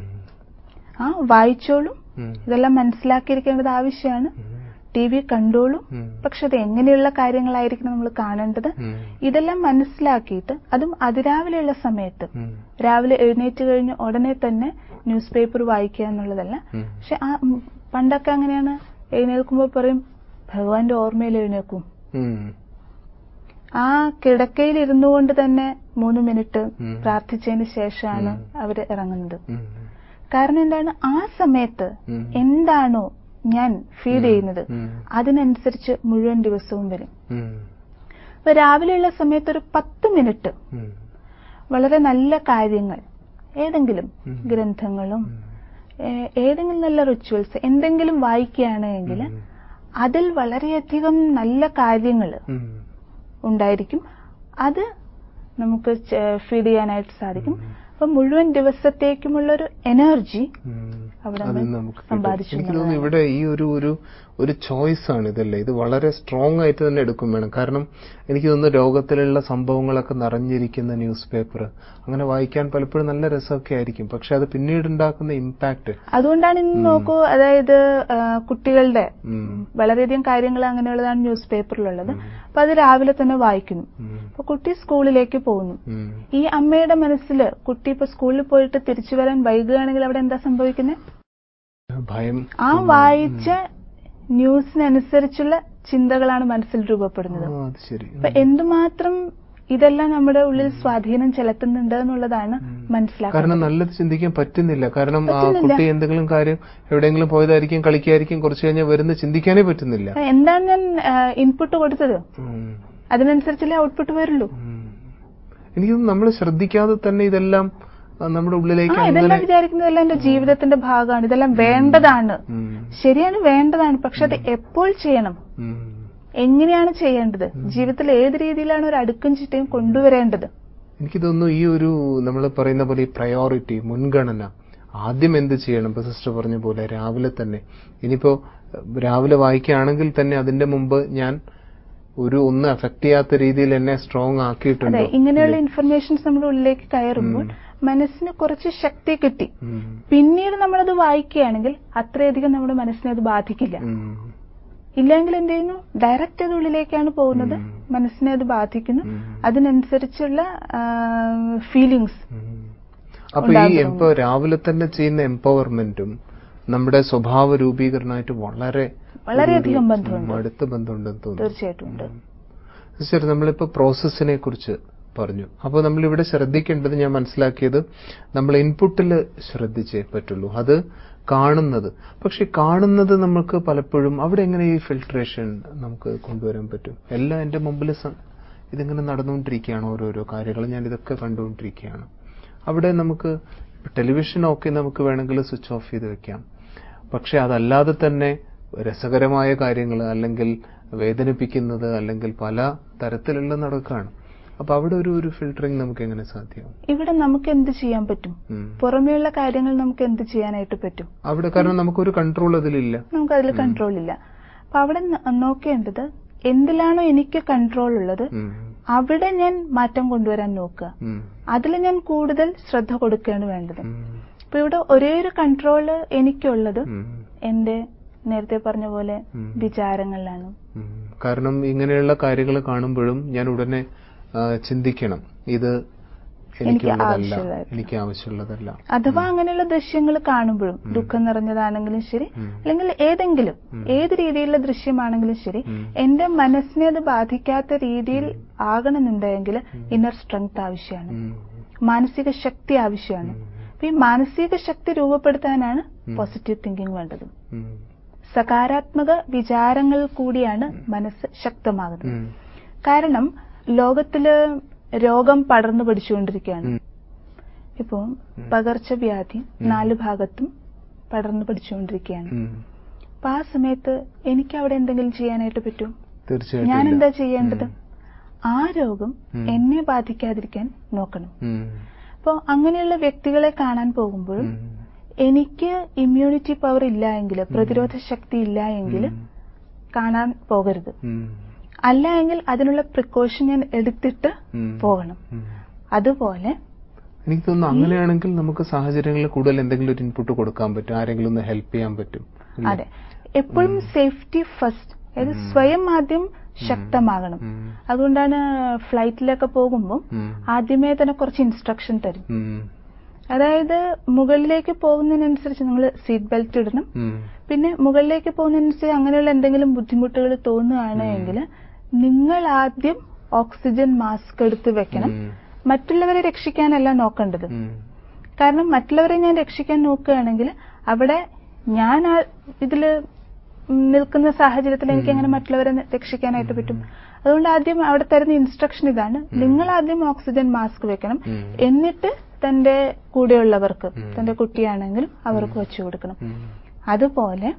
ആ വായിച്ചോളും ഉം. ഇതെല്ലാം മനസ്സിലാക്കിയിരിക്കേണ്ടത് ആവശ്യമാണ് ഉം. ടി വി കണ്ടോളും ഉം. പക്ഷെ അത് എങ്ങനെയുള്ള കാര്യങ്ങളായിരിക്കണം നമ്മൾ കാണേണ്ടത് ഉം. ഇതെല്ലാം മനസ്സിലാക്കിയിട്ട് അതും അതിരാവിലെയുള്ള സമയത്ത് ഉം. രാവിലെ എഴുന്നേറ്റ് കഴിഞ്ഞ് ഉടനെ തന്നെ ന്യൂസ് പേപ്പർ വായിക്കുക എന്നുള്ളതല്ല ഉം. പക്ഷെ ആ ഉം, പണ്ടൊക്കെ അങ്ങനെയാണ് എഴുന്നേൽക്കുമ്പോൾ പറയും ഭഗവാന്റെ ഓർമ്മയിൽ എഴുന്നേക്കും ഉം. ആ കിടക്കയിൽ ഇരുന്നു കൊണ്ട് തന്നെ മൂന്ന് മിനിറ്റ് ഉം. പ്രാർത്ഥിച്ചതിന് ശേഷമാണ് ഉം. അവര് ഇറങ്ങുന്നത് ഉം. കാരണം എന്താണ് ആ സമയത്ത് ഉം. എന്താണോ ഞാൻ ഫീഡ് ചെയ്യുന്നത് ഉം. അതിനനുസരിച്ച് മുഴുവൻ ദിവസവും വരും ഉം. അപ്പൊ രാവിലെയുള്ള സമയത്ത് ഒരു പത്ത് മിനിറ്റ് ഉം. വളരെ നല്ല കാര്യങ്ങൾ ഏതെങ്കിലും ഉം. ഗ്രന്ഥങ്ങളും ഉം. ഏ- ഏതെങ്കിലും നല്ല റിച്വൽസ് എന്തെങ്കിലും വായിക്കുകയാണ് എങ്കിൽ ഉം. അതിൽ വളരെയധികം നല്ല കാര്യങ്ങൾ ഉം. ഉണ്ടായിരിക്കും അത് നമുക്ക് ഫീഡ് ചെയ്യാനായിട്ട് സാധിക്കും അപ്പൊ മുഴുവൻ ദിവസത്തേക്കുമുള്ള ഒരു എനർജി ഉം. അവിടെ അത് നിന്ന് നമുക്ക് കിട്ടും. സമ്പാദിച്ചു എനിക്ക് തോന്നുന്നു ഇവിടെ ഈ ഒരു ഒരു ഒരു ചോയ്സ് ആണ് ഇതല്ലേ ഇത് വളരെ സ്ട്രോങ് ആയിട്ട് തന്നെ എടുക്കും വേണം കാരണം എനിക്ക് തോന്നുന്നു ലോകത്തിലുള്ള സംഭവങ്ങളൊക്കെ നിറഞ്ഞിരിക്കുന്ന ന്യൂസ് പേപ്പർ അങ്ങനെ വായിക്കാൻ പലപ്പോഴും നല്ല രസമൊക്കെ ആയിരിക്കും പക്ഷെ അത് പിന്നീട് ഉണ്ടാക്കുന്ന ഇമ്പാക്ട് അതുകൊണ്ടാണ് ഇന്ന് നോക്കൂ അതായത് ആ, കുട്ടികളുടെ വളരെയധികം കാര്യങ്ങൾ അങ്ങനെയുള്ളതാണ് ന്യൂസ് പേപ്പറിലുള്ളത് അപ്പൊ അത് രാവിലെ തന്നെ വായിക്കുന്നു അപ്പൊ കുട്ടി സ്കൂളിലേക്ക് പോകുന്നു ഈ അമ്മയുടെ മനസ്സിൽ കുട്ടി ഇപ്പൊ സ്കൂളിൽ പോയിട്ട് തിരിച്ചു വരാൻ വൈകുകയാണെങ്കിൽ അവിടെ എന്താ സംഭവിക്കുന്നത് ഭയം ആ വായിച്ച ന്യൂസിനനുസരിച്ചുള്ള ചിന്തകളാണ് മനസ്സിൽ രൂപപ്പെടുന്നത് ആ, അത് ശരി അപ്പൊ എന്തുമാത്രം ഇതെല്ലാം നമ്മുടെ ഉള്ളിൽ സ്വാധീനം ചെലുത്തുന്നുണ്ട് എന്നുള്ളതാണ് മനസ്സിലാക്കുന്നത് കാരണം നല്ലത് ചിന്തിക്കാൻ പറ്റുന്നില്ല കാരണം ആ പറ്റുന്നില്ല. കുട്ടി എന്തെങ്കിലും കാര്യം എവിടെയെങ്കിലും പോയതായിരിക്കും കളിക്കായിരിക്കും കുറച്ച് കഴിഞ്ഞാൽ വരുന്ന ചിന്തിക്കാനേ പറ്റുന്നില്ല അപ്പൊ എന്താണ് ഞാൻ ഇൻപുട്ട് കൊടുത്തത് ഉം. അതിനനുസരിച്ചല്ലേ ഔട്ട്പുട്ട് വരുള്ളൂ ഉം. എനിക്ക് തോന്നുന്നു നമ്മൾ ശ്രദ്ധിക്കാതെ തന്നെ ഇതെല്ലാം ആ, നമ്മുടെ ആ ഉള്ളിലേക്ക് അങ്ങനെ ഇതെല്ലാം വിചാരിക്കുന്നതെല്ലാം എന്റെ ജീവിതത്തിന്റെ ഭാഗമാണ് ഇതെല്ലാം വേണ്ടതാണ് ഉം. ശരിയാണ് വേണ്ടതാണ് പക്ഷെ അത് എപ്പോൾ ചെയ്യണം ഉം. എങ്ങനെയാണ് ചെയ്യേണ്ടത് ജീവിതത്തിൽ ഏത് രീതിയിലാണ് ഒരു അടുക്കും ചിട്ടയും കൊണ്ടുവരേണ്ടത് എനിക്ക് തോന്നുന്നു ഈ ഒരു നമ്മൾ പറയുന്ന പോലെ ഈ പ്രയോറിറ്റി മുൻഗണന ആദ്യം എന്ത് ചെയ്യണം ഇപ്പൊ സിസ്റ്റർ പറഞ്ഞ പോലെ രാവിലെ തന്നെ ഇനിയിപ്പോ ഏഹ്, രാവിലെ വായിക്കുകയാണെങ്കിൽ തന്നെ അതിന്റെ മുമ്പ് ഞാൻ ഒരു ഒന്ന് അഫക്ട് ചെയ്യാത്ത രീതിയിൽ എന്നെ സ്ട്രോങ് അതെ ആക്കിയിട്ടുണ്ടോ ഇങ്ങനെയുള്ള ഇൻഫർമേഷൻസ് നമ്മുടെ ഉള്ളിലേക്ക് കയറുമ്പോൾ മനസ്സിന് കുറച്ച് ശക്തി കിട്ടി ഉം. പിന്നീട് നമ്മളത് വായിക്കുകയാണെങ്കിൽ അത്രയധികം നമ്മുടെ മനസ്സിനെ അത് ബാധിക്കില്ല ഉം. ഇല്ലെങ്കിൽ എന്ത് ചെയ്യുന്നു ഡയറക്റ്റ് അത് ഉള്ളിലേക്കാണ് പോകുന്നത് മനസ്സിനെ അത് ബാധിക്കുന്നു ഉം. അതിനനുസരിച്ചുള്ള ഫീലിങ്സ് ഉം. അപ്പൊ ഈ എംപ രാവിലെ തന്നെ ചെയ്യുന്ന എംപവർമെന്റും നമ്മുടെ സ്വഭാവ രൂപീകരണമായിട്ട് വളരെ വളരെയധികം ഒരു- ബന്ധമുണ്ട്. ഉം, അടുത്ത ബന്ധമുണ്ടെന്ന് തോന്നുന്നു തീർച്ചയായിട്ടും ഉണ്ട് സിസ്റ്റർ നമ്മളിപ്പോ പ്രോസസ്സിനെ കുറിച്ച് പറഞ്ഞു അപ്പോൾ നമ്മൾ ഇവിടെ ശ്രദ്ധിക്കേണ്ടത് ഞാൻ മനസ്സിലാക്കിയത് നമ്മൾ ഇൻപുട്ടിൽ ശ്രദ്ധിച്ചേ പറ്റുള്ളൂ അത് കാണുന്നത് പക്ഷെ കാണുന്നത് നമുക്ക് പലപ്പോഴും അവിടെ എങ്ങനെ ഈ ഫിൽട്രേഷൻ നമുക്ക് കൊണ്ടുവരാൻ പറ്റും എല്ലാം എന്റെ മുമ്പിൽ സ- ഇതിങ്ങനെ നടന്നുകൊണ്ടിരിക്കുകയാണ് ഓരോരോ കാര്യങ്ങൾ ഞാൻ ഇതൊക്കെ കണ്ടുകൊണ്ടിരിക്കുകയാണ് അവിടെ നമുക്ക് ടെലിവിഷൻ ഒക്കെ നമുക്ക് വേണമെങ്കിൽ സ്വിച്ച് ഓഫ് ചെയ്ത് വെക്കാം പക്ഷെ അതല്ലാതെ തന്നെ രസകരമായ കാര്യങ്ങൾ അല്ലെങ്കിൽ വേദനിപ്പിക്കുന്നത് അല്ലെങ്കിൽ പല തരത്തിലുള്ള നടക്കുകയാണ് അപ്പൊ അവിടെ ഒരു ഒരു ഫിൽറ്ററിങ് നമുക്ക് എങ്ങനെ സാധ്യമാവും ഇവിടെ നമുക്ക് എന്ത് ചെയ്യാൻ പറ്റും ഉം. പുറമേയുള്ള കാര്യങ്ങൾ നമുക്ക് എന്ത് ചെയ്യാനായിട്ട് പറ്റും അവിടെ കാരണം നമുക്കൊരു കൺട്രോൾ അതിലില്ല നമുക്ക് അതിൽ കൺട്രോൾ ഇല്ല അപ്പൊ അവിടെ ന- നോക്കേണ്ടത് എന്തിലാണോ എനിക്ക് കൺട്രോൾ ഉള്ളത് ഉം. അവിടെ ഞാൻ മാറ്റം കൊണ്ടുവരാൻ നോക്കുക ഉം. അതിൽ ഞാൻ കൂടുതൽ ശ്രദ്ധ കൊടുക്കുകയാണ് വേണ്ടത് ഉം. ഇപ്പൊ ഇവിടെ ഒരേ ഒരു കൺട്രോള് എനിക്കുള്ളത് ഉം. എന്റെ നേരത്തെ പറഞ്ഞ പോലെ ഉം. വിചാരങ്ങളിലാണ് ഉം. കാരണം ഇങ്ങനെയുള്ള കാര്യങ്ങൾ കാണുമ്പോഴും ഞാൻ ഉടനെ ആ, ചിന്തിക്കണം ഇത് എനിക്കുള്ളതല്ല ആവശ്യമുള്ളത്. എനിക്ക് ആവശ്യമുള്ളതല്ല അഥവാ അങ്ങനെയുള്ള ദൃശ്യങ്ങൾ കാണുമ്പോഴും ദുഃഖം നിറഞ്ഞതാണെങ്കിലും ശരി ഉം. അല്ലെങ്കിൽ ഏതെങ്കിലും ഏത് രീതിയിലുള്ള ദൃശ്യമാണെങ്കിലും ശരി ഉം. എന്റെ മനസ്സിനെ അത് ബാധിക്കാത്ത രീതിയിൽ ആകണമെന്നുണ്ടെങ്കിൽ ഇന്നർ സ്ട്രെങ്ത് ആവശ്യമാണ് ഉം. മാനസിക ശക്തി ആവശ്യമാണ് അപ്പൊ ഈ മാനസിക ശക്തി രൂപപ്പെടുത്താനാണ് പോസിറ്റീവ് തിങ്കിങ് വേണ്ടത് ഉം. സകാരാത്മക വിചാരങ്ങൾ കൂടിയാണ് മനസ്സ് ശക്തമാകുന്നത് ഉം. കാരണം ലോകത്തില് രോഗം പടർന്നു പിടിച്ചുകൊണ്ടിരിക്കുകയാണ് ഉം. ഇപ്പോ പകർച്ചവ്യാധി നാല് ഭാഗത്തും പടർന്നു പിടിച്ചുകൊണ്ടിരിക്കുകയാണ് ഉം. അപ്പൊ ആ സമയത്ത് എനിക്ക് അവിടെ എന്തെങ്കിലും ചെയ്യാനായിട്ട് പറ്റും തീർച്ചയായിട്ടും ഞാൻ ഇല്ല. എന്താ ചെയ്യേണ്ടത് ആ രോഗം ഉം. എന്നെ ബാധിക്കാതിരിക്കാൻ നോക്കണം ഉം. അപ്പോൾ അങ്ങനെയുള്ള വ്യക്തികളെ കാണാൻ പോകുമ്പോഴും ഉം. എനിക്ക് ഇമ്മ്യൂണിറ്റി പവർ ഇല്ല എങ്കിൽ പ്രതിരോധ ശക്തി ഇല്ല എങ്കിൽ ഉം. കാണാൻ പോകരുത് ഉം. അല്ല എങ്കിൽ അതിനുള്ള പ്രിക്കോഷൻ ഞാൻ എടുത്തിട്ട് ഉം. പോകണം ഉം. അതുപോലെ എനിക്ക് തോന്നുന്നു അങ്ങനെയാണെങ്കിൽ നമുക്ക് സാഹചര്യങ്ങളിൽ കൂടുതൽ എന്തെങ്കിലും ഒരു ഇൻപുട്ട് കൊടുക്കാൻ പറ്റും ആരെങ്കിലും ഒന്ന് ഹെൽപ്പ് ചെയ്യാൻ പറ്റും ഇല്ലേ? അതെ എപ്പോഴും സേഫ്റ്റി ഫസ്റ്റ് അതായത് സ്വയം ആദ്യം ശക്തമാകണം ഉം. അതുകൊണ്ടാണ് ഫ്ലൈറ്റിലൊക്കെ പോകുമ്പോൾ ഉം. ആദ്യമേ തന്നെ കുറച്ച് ഇൻസ്ട്രക്ഷൻ തരും ഉം. അതായത് മുകളിലേക്ക് പോകുന്നതിനനുസരിച്ച് നിങ്ങൾ സീറ്റ് ബെൽറ്റ് ഇടണം ഉം. പിന്നെ മുകളിലേക്ക് പോകുന്നതിനനുസരിച്ച് അങ്ങനെയുള്ള എന്തെങ്കിലും ബുദ്ധിമുട്ടുകൾ തോന്നുകയാണ് എങ്കിൽ നിങ്ങൾ ആദ്യം ഓക്സിജൻ മാസ്ക് എടുത്ത് വെക്കണം ഉം. മറ്റുള്ളവരെ രക്ഷിക്കാനല്ല നോക്കേണ്ടത് ഉം. കാരണം മറ്റുള്ളവരെ ഞാൻ രക്ഷിക്കാൻ നോക്കുകയാണെങ്കിൽ അവിടെ ഞാൻ ആ ഇതില് ഉം നിൽക്കുന്ന സാഹചര്യത്തിൽ എനിക്ക് എങ്ങനെ മറ്റുള്ളവരെ ന- രക്ഷിക്കാനായിട്ട് പറ്റും അതുകൊണ്ട് ആദ്യം അവിടെ തരുന്ന ഇൻസ്ട്രക്ഷൻ ഇതാണ് നിങ്ങൾ ആദ്യം ഓക്സിജൻ മാസ്ക് വെക്കണം ഉം. എന്നിട്ട് തന്റെ കൂടെയുള്ളവർക്ക് തന്റെ കുട്ടിയാണെങ്കിലും അവർക്ക് വെച്ചു കൊടുക്കണം ഉം. അതുപോലെ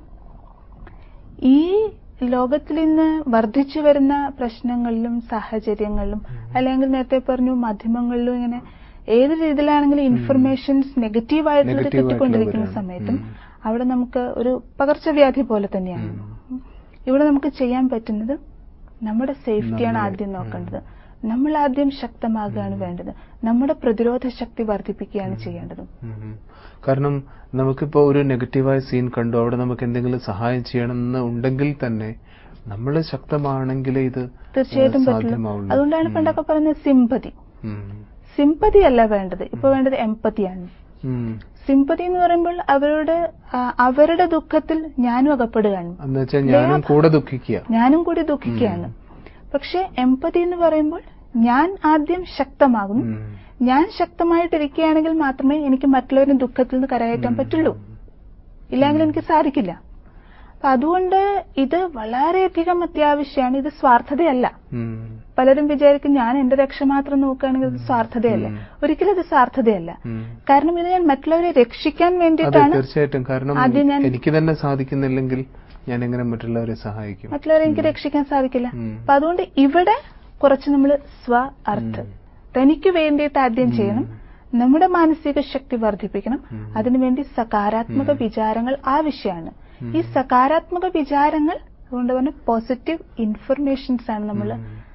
ഈ ലോകത്തിൽ ഇന്ന് വർദ്ധിച്ചു വരുന്ന പ്രശ്നങ്ങളിലും സാഹചര്യങ്ങളിലും അല്ലെങ്കിൽ നേരത്തെ പറഞ്ഞു മാധ്യമങ്ങളിലും ഇങ്ങനെ ഏത് രീതിയിലാണെങ്കിലും ഇൻഫർമേഷൻസ് നെഗറ്റീവായിട്ടുള്ളത് Negative ആയിട്ടുള്ള കിട്ടിക്കൊണ്ടിരിക്കുന്ന വരാണ്. സമയത്തും ഉം. അവിടെ നമുക്ക് ഒരു പകർച്ചവ്യാധി പോലെ തന്നെയാണ് ഇവിടെ നമുക്ക് ചെയ്യാൻ പറ്റുന്നത് നമ്മുടെ സേഫ്റ്റിയാണ് നമ്മളെ, ആദ്യം നോക്കേണ്ടത് നമ്മൾ ആദ്യം ശക്തമാകുകയാണ് വേണ്ടത് നമ്മുടെ പ്രതിരോധ ശക്തി വർദ്ധിപ്പിക്കുകയാണ് ചെയ്യേണ്ടത് ഉം. കാരണം നമുക്കിപ്പോ ഒരു നെഗറ്റീവായ സീൻ കണ്ടു അവിടെ നമുക്ക് എന്തെങ്കിലും സഹായം ചെയ്യണമെന്ന് ഉണ്ടെങ്കിൽ തന്നെ നമ്മൾ ശക്തമാണെങ്കിൽ ഇത് തീർച്ചയായിട്ടും ഏഹ്, പറ്റുള്ളൂ സാധ്യമാവുള്ളൂ. അതുകൊണ്ടാണ് ഉം. പണ്ടൊക്കെ പറയുന്നത് സിമ്പതി ഉം. സിമ്പതി അല്ല വേണ്ടത് ഇപ്പൊ വേണ്ടത് എമ്പതിയാണ് ഉം. സിമ്പതി എന്ന് പറയുമ്പോൾ അവരുടെ ആ, അവരുടെ ദുഃഖത്തിൽ ഞാനും അകപ്പെടുകയാണ് എന്ന് വെച്ചാൽ ഞാനും കൂടെ ദുഃഖിക്കുക ഞാനും കൂടി ദുഃഖിക്കുകയാണ് പക്ഷെ എമ്പതി എന്ന് പറയുമ്പോൾ ഞാൻ ആദ്യം ശക്തമാകുന്നു ഉം. ഞാൻ ശക്തമായിട്ടിരിക്കുകയാണെങ്കിൽ മാത്രമേ എനിക്ക് മറ്റുള്ളവരുടെ ദുഃഖത്തിൽ നിന്ന് കരകയറ്റാൻ പറ്റുള്ളൂ ഇല്ലെങ്കിൽ എനിക്ക് സാധിക്കില്ല അപ്പൊ അതുകൊണ്ട് ഇത് വളരെയധികം അത്യാവശ്യമാണ് ഇത് സ്വാർത്ഥതയല്ല ഉം. പലരും വിചാരിക്കും ഞാൻ എന്റെ രക്ഷ മാത്രം നോക്കുകയാണെങ്കിൽ ഇത് സ്വാർത്ഥതയല്ല ഉം. ഒരിക്കലും അത് സ്വാർത്ഥതയല്ല ഉം. കാരണം ഇത് ഞാൻ മറ്റുള്ളവരെ രക്ഷിക്കാൻ അതെ വേണ്ടിയിട്ടാണ് തീർച്ചയായിട്ടും കാരണം ആദ്യം ഞാൻ- എനിക്ക് തന്നെ സാധിക്കുന്നില്ലെങ്കിൽ ഞാൻ എങ്ങനെ മറ്റുള്ളവരെ സഹായിക്കും മറ്റുള്ളവരെ എനിക്ക് രക്ഷിക്കാൻ സാധിക്കില്ല ഉം. അപ്പൊ അതുകൊണ്ട് ഇവിടെ കുറച്ച് നമ്മൾ സ്വ അർത്ഥ തനിക്ക് വേണ്ടിയിട്ട് ആദ്യം ചെയ്യണം നമ്മുടെ മാനസിക ശക്തി വർദ്ധിപ്പിക്കണം അതിനുവേണ്ടി സകാരാത്മക വിചാരങ്ങൾ ആവശ്യമാണ് ഈ സകാരാത്മക വിചാരങ്ങൾ അതുകൊണ്ട് പറഞ്ഞ പോസിറ്റീവ് ഇൻഫർമേഷൻസ് ആണ് നമ്മൾ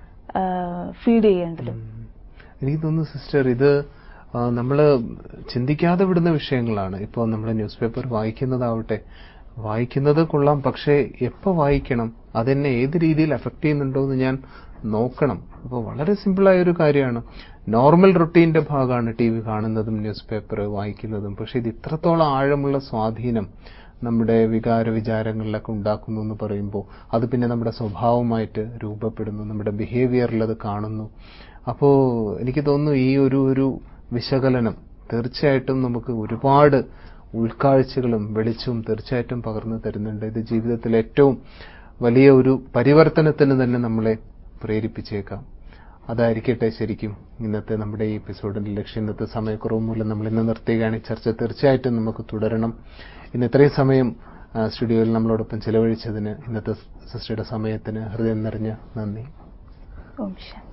ഫീഡ് ചെയ്യേണ്ടത് എനിക്ക് തോന്നുന്നു സിസ്റ്റർ ഇത് ആ, നമ്മള് ചിന്തിക്കാതെ വിടുന്ന വിഷയങ്ങളാണ് ഇപ്പോൾ നമ്മൾ ന്യൂസ് പേപ്പർ വായിക്കുന്നതാവട്ടെ വായിക്കുന്നത് കൊള്ളാം പക്ഷേ എപ്പോ വായിക്കണം അതെന്നെ ഏത് രീതിയിൽ എഫക്ട് ചെയ്യുന്നുണ്ടോ എന്ന് ഞാൻ നോക്കണം അപ്പോൾ വളരെ സിമ്പിളായ ഒരു കാര്യമാണ് നോർമൽ റുട്ടീന്റെ ഭാഗമാണ് ടി വി കാണുന്നതും ന്യൂസ് പേപ്പർ വായിക്കുന്നതും പക്ഷെ ഇത് ഇത്രത്തോളം ആഴമുള്ള സ്വാധീനം നമ്മുടെ വികാര വിചാരങ്ങളിലൊക്കെ ഉണ്ടാക്കുന്നു എന്ന് പറയുമ്പോൾ അത് പിന്നെ നമ്മുടെ സ്വഭാവമായിട്ട് രൂപപ്പെടുന്നു നമ്മുടെ ബിഹേവിയറിൽ അത് കാണുന്നു അപ്പോൾ എനിക്ക് തോന്നുന്നു ഈ ഒരു ഒരു വിശകലനം തീർച്ചയായിട്ടും നമുക്ക് ഒരുപാട് ഉൾക്കാഴ്ചകളും വെളിച്ചവും തീർച്ചയായിട്ടും പകർന്നു തരുന്നുണ്ട് ഇത് ജീവിതത്തിൽ ഏറ്റവും വലിയ ഒരു പരിവർത്തനത്തിന് തന്നെ നമ്മളെ പ്രേരിപ്പിച്ചേക്കാം അതായിരിക്കട്ടെ ശരിക്കും ഇന്നത്തെ നമ്മുടെ ഈ എപ്പിസോഡിന്റെ ലക്ഷ്യം ഇന്നത്തെ സമയക്കുറവ് മൂലം നമ്മൾ ഇന്ന് നിർത്തുകയാണ് ഈ ചർച്ച തീർച്ചയായിട്ടും നമുക്ക് തുടരണം ഇന്ന് ഇത്രയും സമയം ആ, സ്റ്റുഡിയോയിൽ നമ്മളോടൊപ്പം ചെലവഴിച്ചതിന് ഇന്നത്തെ സിസ്റ്ററുടെ സമയത്തിന് ഹൃദയം നിറഞ്ഞ നന്ദി ഓം ശാന്തി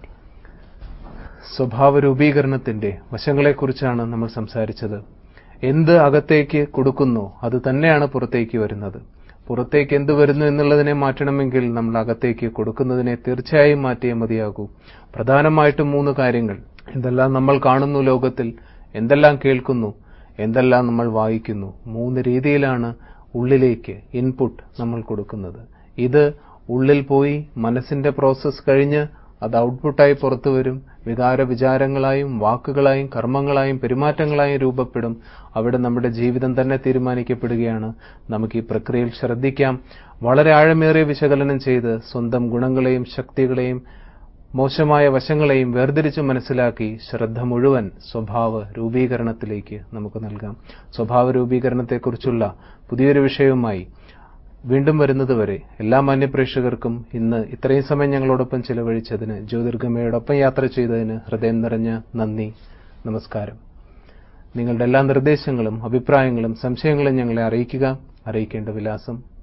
സ്വഭാവ രൂപീകരണത്തിന്റെ വശങ്ങളെക്കുറിച്ചാണ് നമ്മൾ സംസാരിച്ചത് എന്ത് അകത്തേക്ക് കൊടുക്കുന്നോ അത് തന്നെയാണ് പുറത്തേക്ക് വരുന്നത് പുറത്തേക്ക് എന്ത് വരുന്നു എന്നുള്ളതിനെ മാറ്റണമെങ്കിൽ നമ്മൾ അകത്തേക്ക് കൊടുക്കുന്നതിനെ തീർച്ചയായും മാറ്റിയേ മതിയാകൂ പ്രധാനമായിട്ടും മൂന്ന് കാര്യങ്ങൾ എന്തെല്ലാം നമ്മൾ കാണുന്നു ലോകത്തിൽ എന്തെല്ലാം കേൾക്കുന്നു എന്തെല്ലാം നമ്മൾ വായിക്കുന്നു മൂന്ന് രീതിയിലാണ് ഉള്ളിലേക്ക് ഇൻപുട്ട് നമ്മൾ കൊടുക്കുന്നത് ഇത് ഉള്ളിൽ പോയി മനസ്സിന്റെ പ്രോസസ്സ് കഴിഞ്ഞ് അത് ഔട്ട്പുട്ടായി പുറത്തു വരും വികാര വിചാരങ്ങളായും വാക്കുകളായും കർമ്മങ്ങളായും പെരുമാറ്റങ്ങളായും രൂപപ്പെടും അവിടെ നമ്മുടെ ജീവിതം തന്നെ തീരുമാനിക്കപ്പെടുകയാണ് നമുക്ക് ഈ പ്രക്രിയയിൽ ശ്രദ്ധിക്കാം വളരെ ആഴമേറിയ വിശകലനം ചെയ്ത് സ്വന്തം ഗുണങ്ങളെയും ശക്തികളെയും മോശമായ വശങ്ങളെയും വേർതിരിച്ച് മനസ്സിലാക്കി ശ്രദ്ധ മുഴുവൻ സ്വഭാവ രൂപീകരണത്തിലേക്ക് നമുക്ക് നൽകാം സ്വഭാവ രൂപീകരണത്തെക്കുറിച്ചുള്ള പുതിയൊരു വിഷയവുമായി വീണ്ടും വരുന്നതുവരെ എല്ലാ മാന്യപ്രേക്ഷകർക്കും ഇന്ന് ഇത്രയും സമയം ഞങ്ങളോടൊപ്പം ചിലവഴിച്ചതിന് ജ്യോതിർഗമയോടൊപ്പം യാത്ര ചെയ്തതിന് ഹൃദയം നിറഞ്ഞ നന്ദി നമസ്കാരം നിങ്ങളുടെ എല്ലാ നിർദ്ദേശങ്ങളും അഭിപ്രായങ്ങളും സംശയങ്ങളും ഞങ്ങളെ അറിയിക്കുക അറിയിക്കേണ്ട വിലാസം